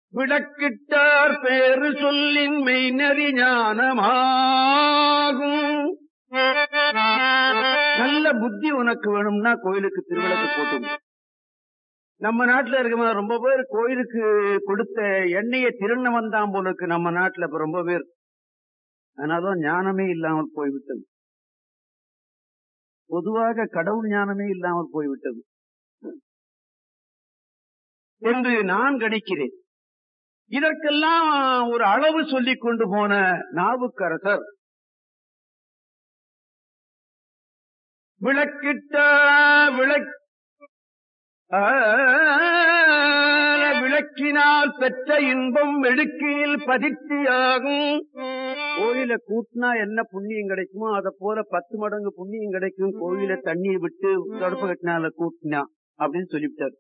விளக்கிட்டார் பேரு சொல்லின் மெய்நெறி ஞானமாகும் நல்ல புத்தி உனக்கு வேணும்னா கோயிலுக்கு திருவிளக்கு போட்டு நம்ம நாட்டுல இருக்க ரொம்ப பேர் கோயிலுக்கு கொடுத்த எண்ணெயை திருண்ண வந்தான் போல இருக்கு நம்ம நாட்டுல இப்ப ரொம்ப பேர் அதனாலதான் ஞானமே இல்லாமல் போய்விட்டது பொதுவாக கடவுள் ஞானமே இல்லாமல் போய்விட்டது என்று நான் கணிக்கிறேன் இதற்கெல்லாம் ஒரு அளவு சொல்லிக் கொண்டு போன நாவுக்கரசர் விளக்கிட்ட விளக் ஆ, விளக்கினால் பெற்ற இன்பம் வெடுக்கியில் பதிர்ச்சியாகும் கோயில கூட்டினா என்ன புண்ணியம் கிடைக்குமோ அதை போல பத்து மடங்கு புண்ணியம் கிடைக்கும் கோயில தண்ணீர் விட்டு தடுப்பு கட்டினால கூட்டினா அப்படின்னு சொல்லிவிட்டார்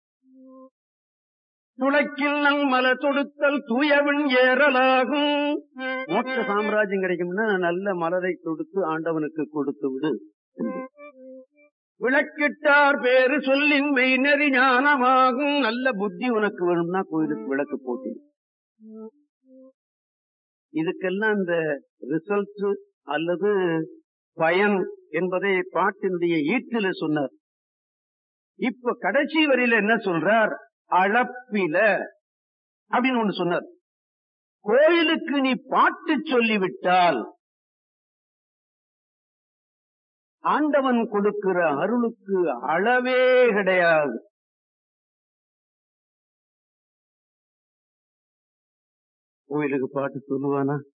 துளைக்கில் நல் மல தொடுத்தல் தூயவன் ஏறலாகும் மோட்ச சாம்ராஜ்யம் கிடைக்கும்னா நல்ல மலரை தொடுத்து ஆண்டவனுக்கு கொடுத்து விடு விளக்கிட்டார் பேரு சொல்லின் மெய்நெறி ஞானமாகும் நல்ல புத்தி உனக்கு வேணும்னா கோயிலுக்கு விளக்கு போட்டு இதுக்கெல்லாம் இந்த ரிசல்ட் அல்லது பயன் என்பதை பாட்டினுடைய ஈட்டில சொன்னார் இப்ப கடைசி வரியில என்ன சொல்றார் அளப்பில அப்படின்னு ஒண்ணு சொன்னார் கோயிலுக்கு நீ பாட்டு சொல்லிவிட்டால் ஆண்டவன் கொடுக்கிற அருளுக்கு அளவே கிடையாது கோயிலுக்கு பாட்டு சொல்லுவானா